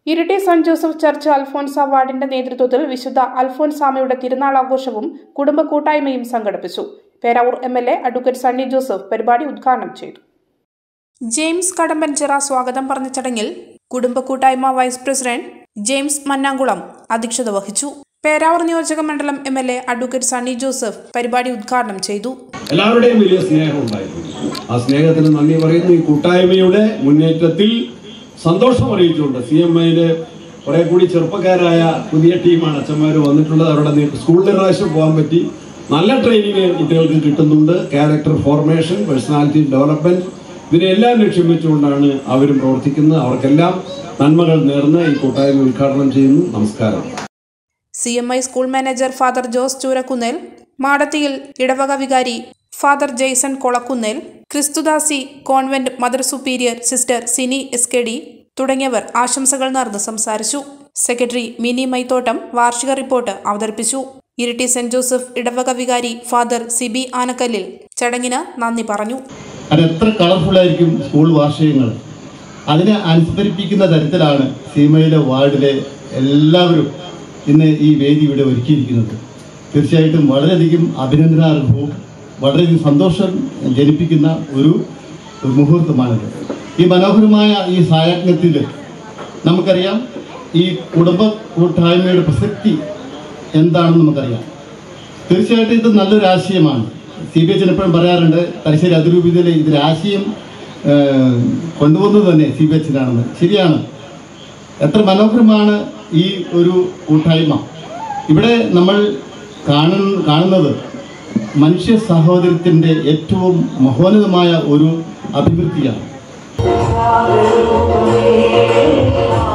Iritty saint Joseph church Alphonsa വാർഡിന്റെ നേതൃത്വത്തിൽ വിശുദ്ധ അൽഫോൻസാമയുടെ തിരുനാൾ ആഘോഷവും കുടുംബ കൂട്ടായ്മയും സംഘടിപ്പിച്ചു Peravoor M L A advocate Sunny Joseph പരിപാടി ഉദ്ഘാടനം ചെയ്തു ജെയിംസ് കടമ്പൻചിറ സ്വാഗതം പറഞ്ഞ ചടങ്ങിൽ കുടുംബ കൂട്ടായ്മ വൈസ് പ്രസിഡന്റ് ജെയിംസ് മന്നാങ്കുളം അധ്യക്ഷത വഹിച്ചു പേരാവൂർ നിയോജക മണ്ഡലം M L A advocate Sunny Joseph പരിപാടി ഉദ്ഘാടനം ചെയ്തു എല്ലാവരുടെയും വലിയ സ്നേഹം ഉണ്ടായിരുന്നു ആ സ്നേഹത്തിന് നന്ദി പറയുന്നു ഈ കൂട്ടായ്മയുടെ മുന്നേറ്റത്തിൽ സന്തോഷം അറിയിച്ചുകൊണ്ട് സി എം ഐയിലെ കുറെ കൂടി ചെറുപ്പക്കാരായ പുതിയ ടീമാണ് അച്ഛന്മാർ വന്നിട്ടുള്ളത് അവരുടെ നേ- സ്കൂളിൽ പ്രാവശ്യം പോകാൻ പറ്റി നല്ല ട്രെയിനിങ് കുട്ടികൾക്ക് കിട്ടുന്നുണ്ട് ക്യാരക്ടർ ഫോർമേഷൻ പേഴ്സണാലിറ്റി ഡെവലപ്മെന്റ് ഇതിനെല്ലാം ലക്ഷ്യം വെച്ചുകൊണ്ടാണ് അവരും പ്രവർത്തിക്കുന്നത് അവർക്കെല്ലാം നന്മകൾ നേർന്ന് ഈ കൂട്ടായ്മ ഉദ്ഘാടനം ചെയ്യുന്നു നമസ്കാരം C M I school manager father Jose Choorakkunnel മാടത്തിയിൽ ഇടവക വികാരി father Jaison Kolakkunnel Kristudasi convent mother superior sister Sini S K D തുടങ്ങിയവർ ആശംസകൾ നേർന്ന് സംസാരിച്ചു സെക്രട്ടറി മിനി മൈത്തോട്ടം വാർഷിക റിപ്പോർട്ട് അവതരിപ്പിച്ചു ഇരിട്ടി സെന്റ് ജോസഫ് ഇടവക വികാരി ഫാദർ സിബി ആനക്കല്ലിൽ ചടങ്ങിന് നന്ദി പറഞ്ഞു അത് എത്ര കളർഫുൾ ആയിരിക്കും സ്കൂൾ വാർഷികങ്ങൾ അതിനെ അനുസ്മരിപ്പിക്കുന്ന തരത്തിലാണ് സീമയിലെ വാർഡിലെ എല്ലാവരും ഇന്ന് ഈ വേദി ഇവിടെ ഒരുക്കിയിരിക്കുന്നത് തീർച്ചയായിട്ടും വളരെയധികം അഭിനന്ദനാർഹവും വളരെയധികം സന്തോഷം ജനിപ്പിക്കുന്ന ഒരു ഒരു മുഹൂർത്തമാണിത് ഈ മനോഹരമായ ഈ സായാജ്ഞത്തിൽ നമുക്കറിയാം ഈ കുടുംബ കൂട്ടായ്മയുടെ പ്രസക്തി എന്താണെന്ന് നമുക്കറിയാം തീർച്ചയായിട്ടും ഇത് നല്ലൊരു ആശയമാണ് സി ബി എച്ച് എപ്പോഴും പറയാറുണ്ട് തലശ്ശേരി അതിരൂപതയിലെ ഇതിൽ ആശയം ഏഹ്, കൊണ്ടുവന്നത് തന്നെ സി ബി എച്ചിനാണെന്ന് ശരിയാണ് എത്ര മനോഹരമാണ് ഈ ഒരു കൂട്ടായ്മ ഇവിടെ നമ്മൾ കാണുന്ന കാണുന്നത് മനുഷ്യ സഹോദരത്തിൻ്റെ ഏറ്റവും മഹോന്നതമായ ഒരു അഭിവൃദ്ധിയാണ് Hallelujah.